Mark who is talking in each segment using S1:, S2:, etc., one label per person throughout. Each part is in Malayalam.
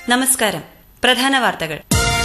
S1: നമസ്കാരം പ്രധാന വാർത്തകൾ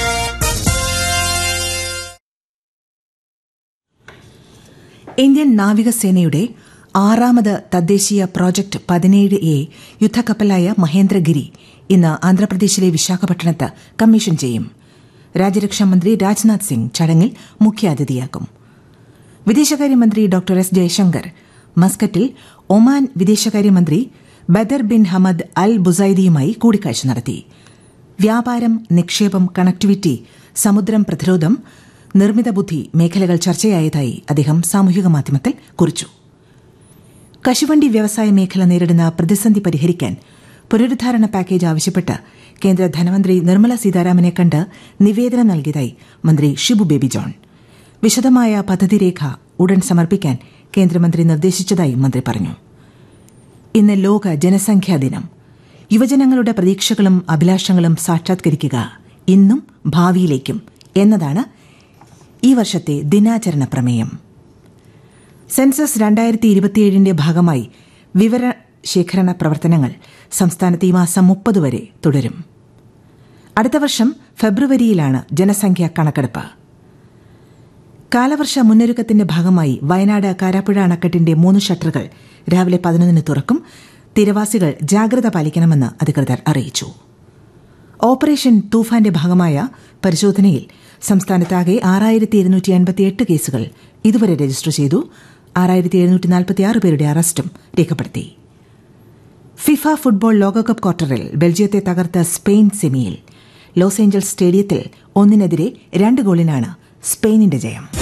S2: ഇന്ത്യൻ നാവികസേനയുടെ ആറാമത് തദ്ദേശീയ പ്രോജക്ട് പതിനേഴ് എ യുദ്ധക്കപ്പലായ മഹേന്ദ്രഗിരി ഇന്ന് ആന്ധ്രാപ്രദേശിലെ വിശാഖപട്ടണത്ത് കമ്മീഷൻ ചെയ്യും രാജ്യരക്ഷാമന്ത്രി രാജ്നാഥ് സിംഗ് ചടങ്ങിൽ മുഖ്യാതിഥിയാകും വിദേശകാര്യമന്ത്രി ഡോക്ടർ എസ് ജയശങ്കർ മസ്കറ്റിൽ ഒമാൻ വിദേശകാര്യമന്ത്രി ബദർ ബിൻ ഹമദ് അൽ ബുസൈദിയുമായി കൂടിക്കാഴ്ച നടത്തി വ്യാപാരം നിക്ഷേപം കണക്ടിവിറ്റി സമുദ്രം പ്രതിരോധം നിർമ്മിത ബുദ്ധി മേഖലകൾ ചർച്ചയായതായി അദ്ദേഹം സാമൂഹിക മാധ്യമത്തിൽ കുറിച്ചു കശുവണ്ടി വ്യവസായ മേഖല നേരിടുന്ന പ്രതിസന്ധി പരിഹരിക്കാൻ പുനരുദ്ധാരണ പാക്കേജ് ആവശ്യപ്പെട്ട് കേന്ദ്ര ധനമന്ത്രി നിർമ്മല സീതാരാമനെ കണ്ട് നിവേദനം നൽകിയതായി മന്ത്രി ഷിബു ബേബി ജോൺ വിശദമായ പദ്ധതിരേഖ ഉടൻ സമർപ്പിക്കാൻ കേന്ദ്രമന്ത്രി നിർദ്ദേശിച്ചതായി മന്ത്രി പറഞ്ഞു ഇന്ന് ലോക ജനസംഖ്യാ ദിനം യുവജനങ്ങളുടെ പ്രതീക്ഷകളും അഭിലാഷങ്ങളും സാക്ഷാത്കരിക്കുക ഇന്നും ഭാവിയിലേക്കും എന്നതാണ് ഈ വർഷത്തെ ദിനാചരണ പ്രമേയം സെൻസസ് രണ്ടായിരത്തി ഇരുപത്തിയേഴിന്റെ ഭാഗമായി വിവര ശേഖരണ പ്രവർത്തനങ്ങൾ സംസ്ഥാനത്ത് ഈ മാസം മുപ്പത് വരെ തുടരും അടുത്ത വർഷം ഫെബ്രുവരിയിലാണ് ജനസംഖ്യാ കണക്കെടുപ്പ് കാലവർഷ മുന്നൊരുക്കത്തിന്റെ ഭാഗമായി വയനാട് കാരാപ്പുഴ അണക്കെട്ടിന്റെ മൂന്ന് ഷട്ടറുകൾ രാവിലെ പതിനൊന്നിന് തുറക്കും തീരവാസികൾ ജാഗ്രത പാലിക്കണമെന്ന് അധികൃതർ അറിയിച്ചു ഓപ്പറേഷൻ തൂഫാന്റെ ഭാഗമായ പരിശോധനയിൽ സംസ്ഥാനത്താകെ ആറായിരത്തി ഇരുന്നൂറ്റി എൺപത്തിയെട്ട് കേസുകൾ ഇതുവരെ രജിസ്റ്റർ ചെയ്തു ആറായിരത്തി എഴുന്നൂറ്റി നാൽപ്പത്തിയാറ് പേരുടെ അറസ്റ്റും രേഖപ്പെടുത്തി ഫിഫ ഫുട്ബോൾ ലോകകപ്പ് ക്വാർട്ടറിൽ ബെൽജിയത്തെ തകർത്ത സ്പെയിൻ സെമിയിൽ ലോസ് ഏഞ്ചൽസ് സ്റ്റേഡിയത്തിൽ ഒന്നിനെതിരെ രണ്ട് ഗോളിനാണ് സ്പെയിനിന്റെ ജയം